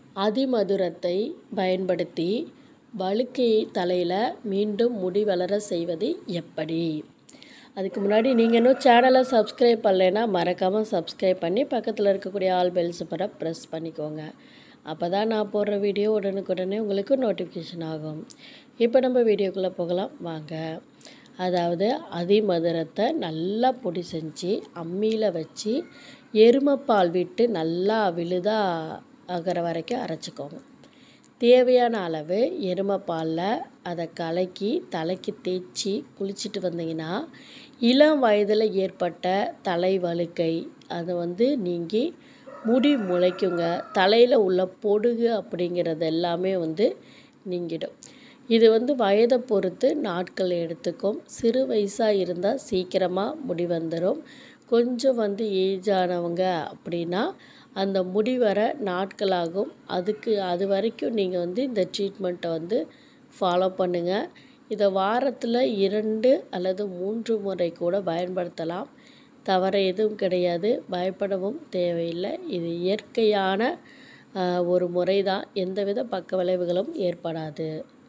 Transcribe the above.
அதிமதுரத்தை பயன்படுத்தி வழுக்கை தலையில் மீண்டும் முடி வளர செய்வது எப்படி அதுக்கு முன்னாடி நீங்கள் இன்னும் சேனலை சப்ஸ்கிரைப் பண்ணலைன்னா மறக்காமல் சப்ஸ்கிரைப் பண்ணி பக்கத்தில் இருக்கக்கூடிய ஆல் பெல்ஸ் பர ப்ரெஸ் பண்ணிக்கோங்க அப்போ தான் நான் போடுற வீடியோ உடனுக்குடனே உங்களுக்கு நோட்டிஃபிகேஷன் ஆகும் இப்போ நம்ம வீடியோக்குள்ளே போகலாம் வாங்க அதாவது அதிமதுரத்தை நல்லா பொடி செஞ்சு அம்மியில் வச்சு எருமைப்பால் விட்டு நல்லா விழுதாக ஆகிற வரைக்கும் அரைச்சிக்கோங்க தேவையான அளவு எருமைப்பாலில் அதை கலக்கி தலைக்கு தேய்ச்சி குளிச்சுட்டு வந்தீங்கன்னா இளம் வயதில் ஏற்பட்ட தலை வழுக்கை அது வந்து நீங்கி முடி முளைக்குங்க தலையில் உள்ள பொடுகு அப்படிங்கிறது எல்லாமே வந்து நீங்கிடும் இது வந்து வயதை பொறுத்து நாட்கள் எடுத்துக்கும் சிறு வயசாக இருந்தால் சீக்கிரமாக முடி வந்துடும் கொஞ்சம் வந்து ஏஜ் ஆனவங்க அப்படின்னா அந்த முடி வர நாட்களாகும் அதுக்கு அது வரைக்கும் நீங்கள் வந்து இந்த ட்ரீட்மெண்ட்டை வந்து ஃபாலோ பண்ணுங்கள் இதை வாரத்தில் இரண்டு அல்லது மூன்று முறை கூட பயன்படுத்தலாம் தவறு எதுவும் கிடையாது பயப்படவும் தேவையில்லை இது இயற்கையான ஒரு முறை தான் எந்தவித பக்க விளைவுகளும் ஏற்படாது